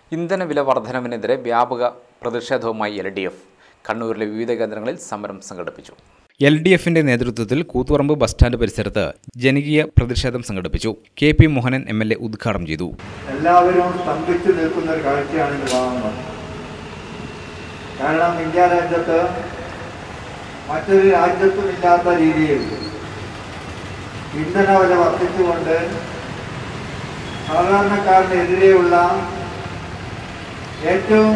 ഇന്ധനവില വർധനവിനെതിരെ വ്യാപക പ്രതിഷേധവുമായി എൽ ഡി എഫ് കണ്ണൂരിലെ വിവിധ കേന്ദ്രങ്ങളിൽ സമരം സംഘടിപ്പിച്ചു എൽ ഡി എഫിന്റെ നേതൃത്വത്തിൽ കൂത്തുപറമ്പ് ബസ് സ്റ്റാൻഡ് പരിസരത്ത് ജനകീയ പ്രതിഷേധം സംഘടിപ്പിച്ചു K P Mohanan M L A ഉദ്ഘാടനം ചെയ്തു എല്ലാവരും സ്തംഭിച്ചു നിൽക്കുന്ന ഒരു കാഴ്ചയാണ് ഇന്ന് കാണുന്നത് കാരണം ഇന്ത്യ രാജ്യത്ത് മറ്റൊരു രാജ്യത്തും ഇല്ലാത്ത രീതിയിൽ ഇന്ധന വില വർദ്ധിച്ചുകൊണ്ട് സാധാരണക്കാരനെതിരെയുള്ള ഏറ്റവും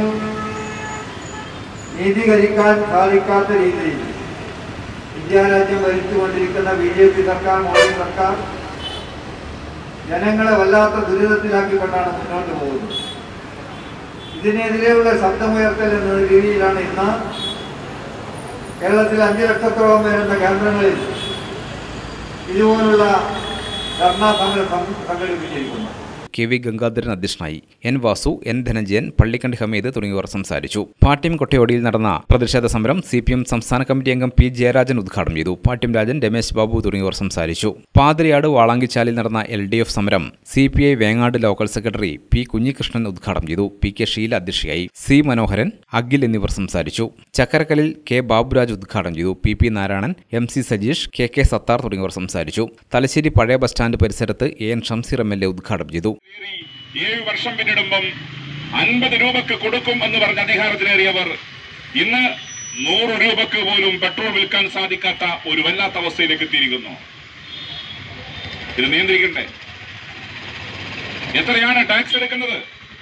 നീതീകരിക്കാൻ സാധിക്കാത്ത രീതിയിൽ ഇന്ത്യ രാജ്യം ഭരിച്ചുകൊണ്ടിരിക്കുന്ന ബി ജെ പി സർക്കാർ മോദി സർക്കാർ ജനങ്ങളെ വല്ലാത്ത ദുരിതത്തിലാക്കിക്കൊണ്ടാണ് മുന്നോട്ട് പോകുന്നത് ഇതിനെതിരെയുള്ള ശബ്ദമുയർത്തൽ എന്ന രീതിയിലാണ് ഇന്ന് കേരളത്തിൽ അഞ്ച് ലക്ഷത്തോളം വരുന്ന കേന്ദ്രങ്ങളിൽ ഇതുപോലുള്ള ധർണാ സമരം സം- സംഘടിപ്പിച്ചിരിക്കുന്നത് കെ വി ഗംഗാധരൻ അധ്യക്ഷനായി എൻ വാസു എൻ ധനഞ്ജയൻ പള്ളിക്കണ്ടി ഹമീദ് തുടങ്ങിയവർ സംസാരിച്ചു പാട്യം കൊട്ടയോടിയിൽ നടന്ന പ്രതിഷേധ സമരം സി പി എം സംസ്ഥാന കമ്മിറ്റി അംഗം പി ജയരാജൻ ഉദ്ഘാടനം ചെയ്തു പാട്യം രാജൻ രമേശ് ബാബു തുടങ്ങിയവർ സംസാരിച്ചു പാതിരിയാട് വാളാങ്കിച്ചാലിൽ നടന്ന എൽ ഡി എഫ് സമരം C P I Vengad local secretary P Kunhikrishnan ഉദ്ഘാടനം ചെയ്തു പി കെ ഷീല അധ്യക്ഷയായി സി മനോഹരൻ അഖിൽ എന്നിവർ സംസാരിച്ചു ചക്കരക്കലിൽ കെ ബാബുരാജ് ഉദ്ഘാടനം ചെയ്തു P P Narayanan M C Sajeesh K K Sathar തുടങ്ങിയവർ സംസാരിച്ചു തലശ്ശേരി പഴയ ബസ് സ്റ്റാൻഡ് പരിസരത്ത് A N Shamseer M L A ഉദ്ഘാടനം ചെയ്തു കയറി ഏഴ് വർഷം പിന്നിടുമ്പം അൻപത് രൂപക്ക് കൊടുക്കും എന്ന് പറഞ്ഞ് അധികാരത്തിലേറിയവർ ഇന്ന് നൂറ് രൂപക്ക് പോലും പെട്രോൾ വിൽക്കാൻ സാധിക്കാത്ത ഒരു വല്ലാത്ത അവസ്ഥയിലേക്ക് എത്തിയിരിക്കുന്നു ഇത് നിയന്ത്രിക്കണ്ടേ എത്രയാണ് ടാക്സ് എടുക്കുന്നത്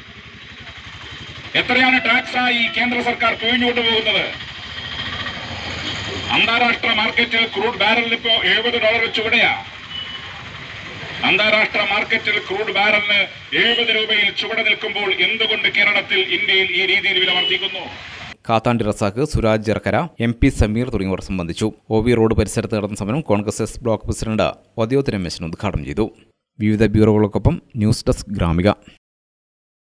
എത്രയാണ് ടാക്സായി കേന്ദ്ര സർക്കാർ പിഴിഞ്ഞുകൊണ്ടു പോകുന്നത് അന്താരാഷ്ട്ര മാർക്കറ്റിൽ ക്രൂഡ് ബാരലിന് ഇപ്പോ എഴുപത് ഡോളർ ചുവടെയാ അന്താരാഷ്ട്ര മാർക്കറ്റിൽ ക്രൂഡ് ബാരലിന് എഴുപത് രൂപയിൽ ചുവടെ നിൽക്കുമ്പോൾ എന്തുകൊണ്ട് കേരളത്തിൽ ഇന്ത്യയിൽ ഈ രീതിയിൽ വില വർദ്ധിക്കുന്നു കാത്താണ്ടി റസാഖ് സുരാജ് ജർക്കര എം പി സമീർ തുടങ്ങിയവർ സംബന്ധിച്ചു ഒ വി റോഡ് പരിസരത്ത് നടന്ന സമരം Congress S block president Othayoth Rameshan ഉദ്ഘാടനം ചെയ്തു വിവിധ ബ്യൂറോകൾക്കൊപ്പം ന്യൂസ് ഡെസ്ക് ഗ്രാമിക